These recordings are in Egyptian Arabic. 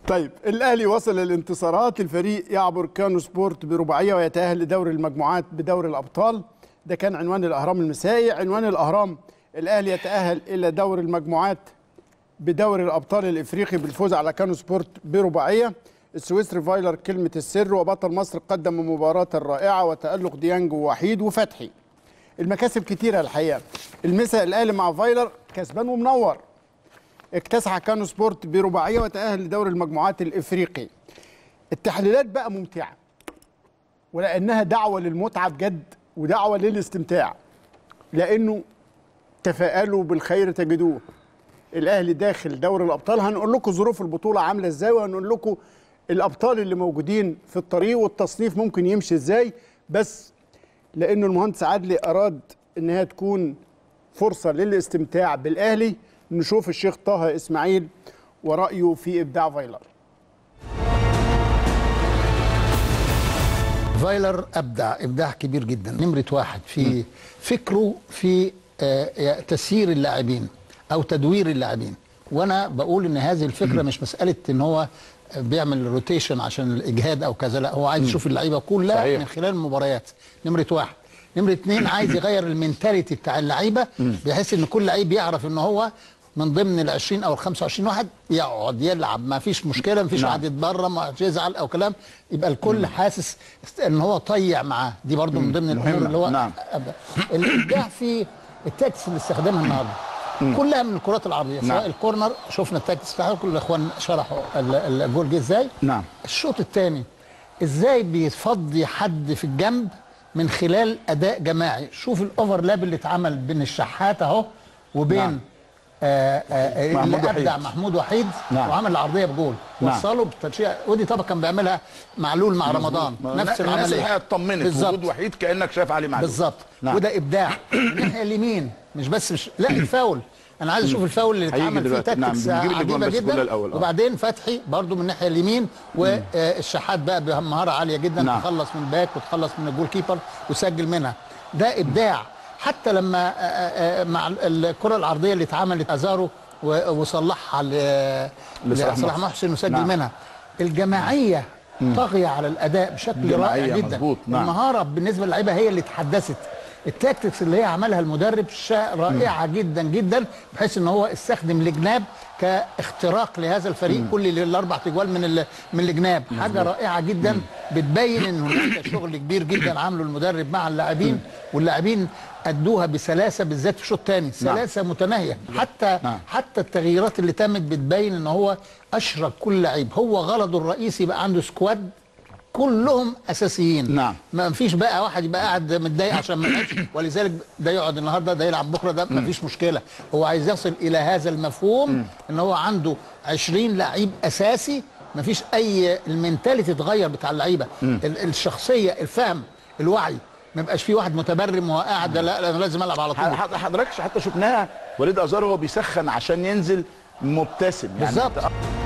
طيب الاهلي وصل للانتصارات الفريق يعبر كانو سبورت برباعيه ويتاهل لدوري المجموعات بدوري الابطال ده كان عنوان الاهرام المسائي عنوان الاهرام الاهلي يتاهل الى دوري المجموعات بدوري الابطال الافريقي بالفوز على كانو سبورت برباعيه السويسري فايلر كلمه السر وبطل مصر قدم مباراه رائعه وتالق ديانج ووحيد وفتحي المكاسب كتيره الحقيقه المسا الاهلي مع فايلر كسبان ومنور اكتسح كانو سبورت برباعيه وتاهل لدوري المجموعات الافريقي التحليلات بقى ممتعه ولانها دعوه للمتعه بجد ودعوه للاستمتاع لانه تفائلوا بالخير تجدوه الاهلي داخل دوري الابطال هنقول لكم ظروف البطوله عامله ازاي وهنقول لكم الابطال اللي موجودين في الطريق والتصنيف ممكن يمشي ازاي بس لانه المهندس عدلي اراد انها تكون فرصه للاستمتاع بالاهلي نشوف الشيخ طه اسماعيل ورايه في ابداع فايلر فايلر ابدع ابداع كبير جدا نمره واحد في فكره في آه، تسيير اللاعبين او تدوير اللاعبين وانا بقول ان هذه الفكره مش مساله ان هو بيعمل روتيشن عشان الاجهاد او كذا لا هو عايز يشوف اللعيبه كلها صحيح. من خلال المباريات نمره واحد نمره اتنين عايز يغير المينتاليتي بتاع اللعيبه بحيث ان كل لعيب يعرف ان هو من ضمن ال 20 او ال 25 واحد يقعد يلعب ما فيش مشكله ما فيش نعم. واحد يتبرم ما يزعل او كلام يبقى الكل حاسس ان هو طيع معاه دي برضو من ضمن الامور مهمة. اللي هو نعم. الابداع في التاكتكس اللي استخدمها النهارده كلها من الكرات العرضيه سواء نعم. الكورنر شفنا التاكتكس بتاعها كل الاخوان شرحوا ال- الجول جه ازاي نعم. الشوط الثاني ازاي بيفضي حد في الجنب من خلال اداء جماعي شوف الاوفرلاب اللي اتعمل بين الشحات اهو وبين نعم. آه آه اللي محمود وحيد. ابدع محمود وحيد نعم. وعمل العرضيه بجول نعم. وصله بتشجيع ودي طبعا كان بيعملها معلول مع رمضان نفس الناس العمليه الحقيقه اطمنت بالظبط. وجود وحيد كانك شايف علي معلول بالظبط نعم. وده ابداع الناحيه اليمين مش بس مش لا الفاول انا عايز اشوف الفاول اللي هيجي اتعمل فيه دلوقتي. نعم، تاكتكس بنجيب الأجوان عجيبه بس جدا كلها الأول، آه. وبعدين فتحي برضو من الناحيه اليمين والشحات بقى بمهاره عاليه جدا نعم. تخلص من الباك وتخلص من الجول كيبر وسجل منها ده ابداع حتى لما آه، آه، آه، مع الكره العرضيه اللي اتعملت ازارو و- وصلحها ل- لصلاح لصلاح محسن. محسن وسجل نعم. منها الجماعيه طاغيه على الاداء بشكل جماعية رائع جدا مظبوط، نعم. المهاره بالنسبه للعيبه هي اللي اتحدثت التاكتكس اللي هي عملها المدرب شا- رائعه جدا جدا بحيث ان هو استخدم الجناب كاختراق لهذا الفريق كل ال- الاربع تجوال من ال- من الجناب حاجه رائعه جدا بتبين ان هناك شغل كبير جدا عامله المدرب مع اللاعبين واللاعبين ادوها بسلاسه بالذات في الشوط الثاني سلاسه متناهيه حتى نعم. حتى التغييرات اللي تمت بتبين ان هو اشرك كل لعيب هو غرضه الرئيسي يبقى عنده سكواد كلهم اساسيين نعم. ما فيش بقى واحد يبقى قاعد متضايق عشان ما لعبش ولذلك ده يقعد النهارده ده يلعب بكره ده ما فيش مشكله هو عايز يصل الى هذا المفهوم ان هو عنده 20 لعيب اساسي ما فيش اي المينتاليتي اتغير بتاع اللعيبه ال- الشخصيه الفهم الوعي ما يبقاش في واحد متبرم وهو قاعد لا لا انا لازم العب على طول ح- حضرتك حتى شفناها وليد ازار وهو بيسخن عشان ينزل مبتسم يعني بالظبط.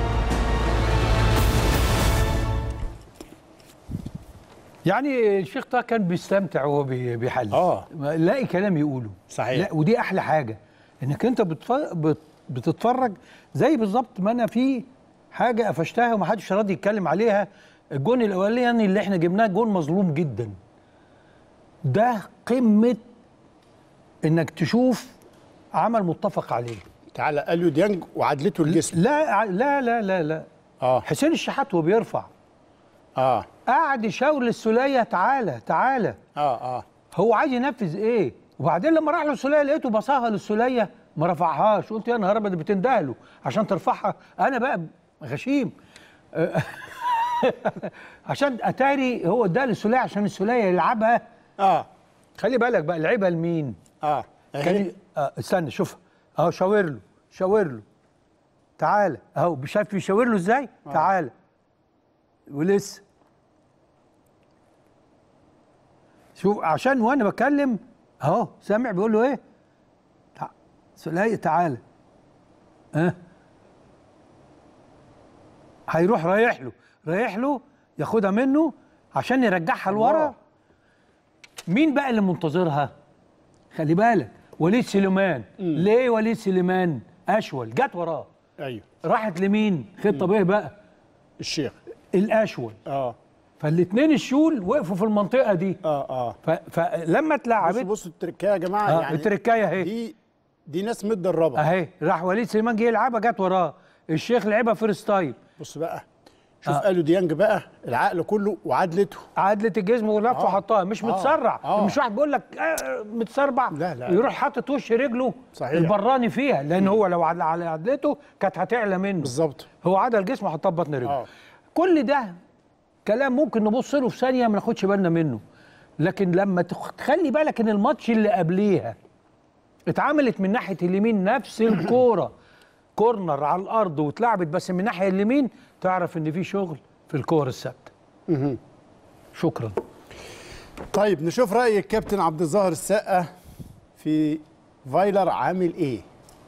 يعني الشيخ طه كان بيستمتع وهو بي- بيحلل آه. ما- لاقي كلام يقوله صحيح. لا ودي احلى حاجه انك انت بتف... بت... بتتفرج زي بالظبط ما انا في حاجه قفشتها ومحدش راضي يتكلم عليها الجون الاولاني اللي احنا جبناه جون مظلوم جدا ده قمه انك تشوف عمل متفق عليه تعالى اليو ديانج وعدلته الجسم لا لا لا لا لا اه حسين الشحات وهو بيرفع اه قعد يشاور للسوليه تعالى تعالى اه اه هو عايز ينفذ ايه وبعدين لما راح للسوليه لقيته بصاها للسوليه ما رفعهاش قلت يا نهار ابيض بتندهله عشان ترفعها انا بقى غشيم عشان اتاري هو ده للسوليه عشان السوليه يلعبها اه خلي بالك بقى لعبها لمين اه كان آه استنى شوف اهو شاور له شاور له تعالى اهو شايف بيشاور له ازاي تعالى ولسه شوف عشان وانا بتكلم اهو سامع بيقول له ايه تع... سلاي تعالى ها هيروح رايح له رايح له ياخدها منه عشان يرجعها لورا مين بقى اللي منتظرها خلي بالك وليد سليمان ليه وليد سليمان اشول جت وراه ايوه راحت لمين خطه بيه بقى الشيخ الاشول اه فالاثنين الشول وقفوا في المنطقه دي اه اه ف... فلما بصوا اتلعبت بصوا التركايه يا جماعه آه يعني التركايه اهي دي دي ناس متدربه اهي راح وليد سليمان جه يلعبها جت وراه الشيخ لعبها فيرست تايم بص بقى شوف قالوا ديانج بقى العقل كله وعدلته عدلت الجسم ولف آه. وحطها مش آه. متسرع آه. مش واحد بيقول لك آه متسربع لا، لا. يروح حاطط وش رجله صحيح. البراني فيها لان هو لو على على عدلته كانت هتعلى منه بالظبط هو عدل جسمه وحطها ببطن رجله آه. كل ده كلام ممكن نبص له في ثانيه ما ناخدش بالنا منه لكن لما تخ- تخلي بالك ان الماتش اللي قبليها اتعملت من ناحيه اليمين نفس الكوره كورنر على الارض واتلعبت بس من الناحيه اليمين تعرف ان في شغل في الكور الثابته شكرا طيب نشوف راي الكابتن عبد الظاهر السقا في فايلر عامل ايه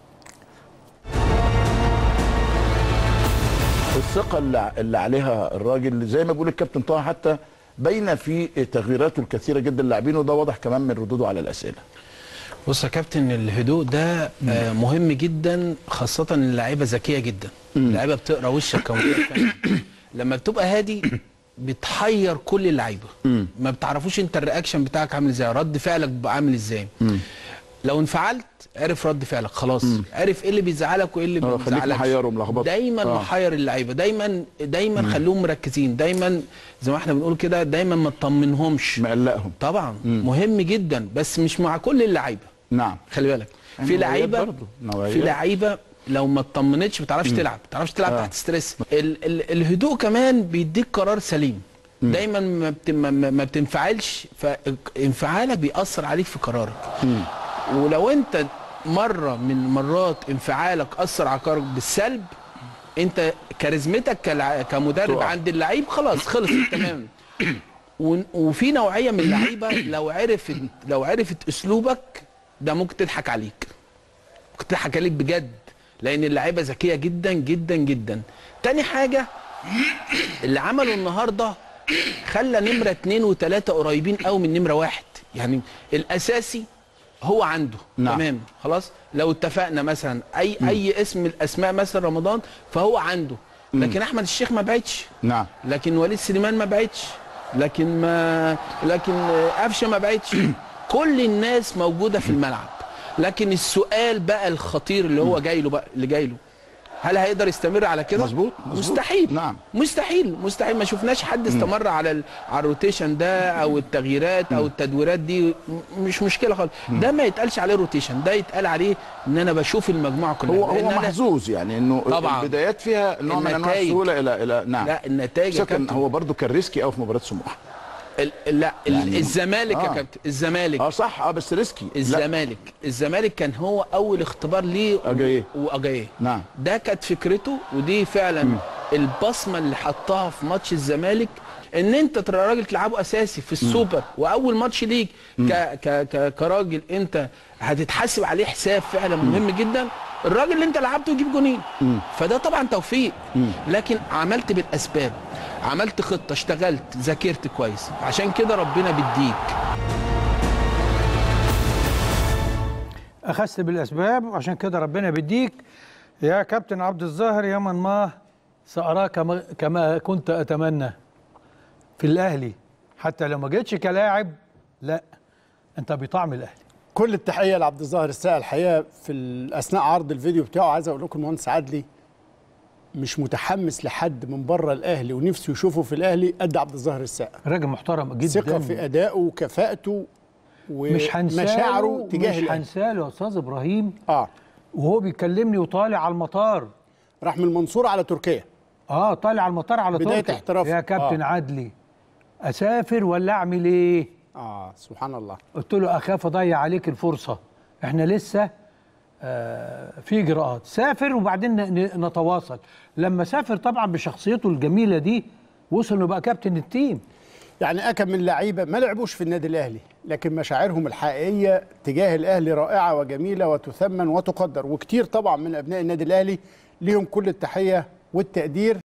الثقه اللي, اللي عليها الراجل زي ما بيقول الكابتن طه حتى باينه في تغييراته الكثيره جدا اللاعبين وده واضح كمان من ردوده على الاسئله بص يا كابتن الهدوء ده آه، مهم جدا خاصة إن اللعيبة ذكية جدا اللعيبة بتقرا وشك كمدير فني لما بتبقى هادي بتحير كل اللعيبة ما بتعرفوش انت الرياكشن بتاعك عامل ازاي رد فعلك بيبقى عامل ازاي لو انفعلت عرف رد فعلك خلاص عرف ايه اللي بيزعلك وايه اللي آه، ما خليك بيزعلكش محيره ملخبطه. دايما آه. محير اللعيبه دايما دايما خليهم مركزين دايما زي ما احنا بنقول كده دايما ما تطمنهمش مقلقهم طبعا مهم جدا بس مش مع كل اللعيبه نعم خلي بالك في نوعيات لعيبه برضه، نوعيات. في لعيبه لو ما اطمنتش ما بتعرفش تلعب ما بتعرفش تلعب آه. تحت ستريس ال ال الهدوء كمان بيديك قرار سليم دايما ما, بت ما, ما ما بتنفعلش فانفعالك بيأثر عليك في قرارك ولو انت مره من المرات انفعالك اثر على قرارك بالسلب انت كاريزمتك كلع- كمدرب تقع. عند اللعيب خلاص خلص تمام ون- وفي نوعيه من اللعيبه لو عرفت لو عرفت اسلوبك ده ممكن تضحك عليك ممكن تضحك عليك بجد لان اللعيبه ذكيه جدا جدا جدا تاني حاجه اللي عمله النهارده خلى نمره اتنين وتلاته قريبين قوي من نمره واحد يعني الاساسي هو عنده نعم. تمام خلاص لو اتفقنا مثلا اي اي اسم من الاسماء مثلا رمضان فهو عنده لكن احمد الشيخ ما بعدش نعم لكن وليد سليمان ما بعدش لكن ما لكن قفشه ما بعدش كل الناس موجوده في الملعب لكن السؤال بقى الخطير اللي هو جاي له بقى اللي جاي له هل هيقدر يستمر على كده؟ مظبوط، مظبوط. مستحيل نعم. مستحيل مستحيل ما شفناش حد استمر على ال... على الروتيشن ده او التغييرات او التدويرات دي م- مش مشكله خالص ده ما يتقالش عليه روتيشن ده يتقال عليه ان انا بشوف المجموعه كلها هو لأن هو أنا- محظوظ يعني انه طبعاً. البدايات فيها نوع من انواع النتائج. السهوله الى الى نعم لا النتائج يا لكن كابتن هو برضه كان ريسكي قوي في مباراه سموحه ال- لا ال- يعني- الزمالك يا آه. كابتن الزمالك اه صح اه بس ريسكي لا الزمالك الزمالك كان هو اول اختبار ليه و- أجاييه. واجايه نعم. ده كانت فكرته ودي فعلا البصمه اللي حطها في ماتش الزمالك ان انت ترى راجل تلعبه اساسي في السوبر واول ماتش ليك ك ك ك كراجل انت هتتحاسب عليه حساب فعلا مهم جدا الراجل اللي انت لعبته يجيب جونين فده طبعا توفيق لكن عملت بالاسباب عملت خطه اشتغلت ذاكرت كويس عشان كده ربنا بيديك اخذت بالاسباب وعشان كده ربنا بيديك يا كابتن عبد الظاهر يا من ما ساراه كما كما كنت اتمنى في الاهلي حتى لو ما جيتش كلاعب لا انت بطعم الاهلي كل التحيه لعبد الظاهر السقا الحقيقه في ال- اثناء عرض الفيديو بتاعه عايز اقول لكم المهندس عدلي مش متحمس لحد من بره الاهلي ونفسه يشوفه في الاهلي قد عبد الظاهر السقا راجل محترم جدا ثقه في ادائه وكفاءته مش هنساله ومشاعره تجاه مش الاهلي هنساله يا استاذ ابراهيم اه وهو بيكلمني وطالع على المطار راح من المنصوره على تركيا اه طالع على المطار على بداية تركيا احترافه. يا كابتن آه. عدلي اسافر ولا اعمل ايه اه سبحان الله قلت له اخاف اضيع عليك الفرصه احنا لسه آه في اجراءات سافر وبعدين ن- ن- نتواصل لما سافر طبعا بشخصيته الجميله دي وصل انه بقى كابتن التيم يعني اكم من لعيبه ما لعبوش في النادي الاهلي لكن مشاعرهم الحقيقيه تجاه الاهلي رائعه وجميله وتثمن وتقدر وكتير طبعا من ابناء النادي الاهلي ليهم كل التحيه والتقدير